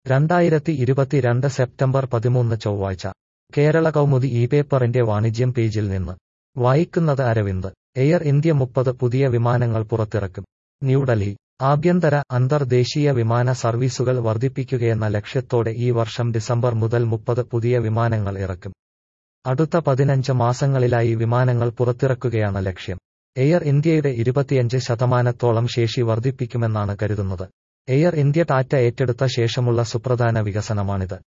രണ്ടായിരത്തി ഇരുപത്തിരണ്ട് സെപ്റ്റംബർ പതിമൂന്ന് ചൊവ്വാഴ്ച കേരള കൗമുദി ഈ പേപ്പറിന്റെ വാണിജ്യം പേജിൽ നിന്ന് വായിക്കുന്നത് അരവിന്ദ് എയർ ഇന്ത്യ മുപ്പത് പുതിയ വിമാനങ്ങൾ പുറത്തിറക്കും ന്യൂഡൽഹി ആഭ്യന്തര അന്തർദേശീയ വിമാന സർവീസുകൾ വർദ്ധിപ്പിക്കുകയെന്ന ലക്ഷ്യത്തോടെ ഈ വർഷം ഡിസംബർ മുതൽ മുപ്പത് പുതിയ വിമാനങ്ങൾ ഇറക്കും അടുത്ത പതിനഞ്ച് മാസങ്ങളിലായി വിമാനങ്ങൾ പുറത്തിറക്കുകയാണ് ലക്ഷ്യം എയർ ഇന്ത്യയുടെ ഇരുപത്തിയഞ്ച് ശതമാനത്തോളം ശേഷി വർദ്ധിപ്പിക്കുമെന്നാണ് കരുതുന്നത് എയർ ഇന്ത്യ ടാറ്റ ഏറ്റെടുത്ത ശേഷമുള്ള സുപ്രധാന വികസനമാണിത്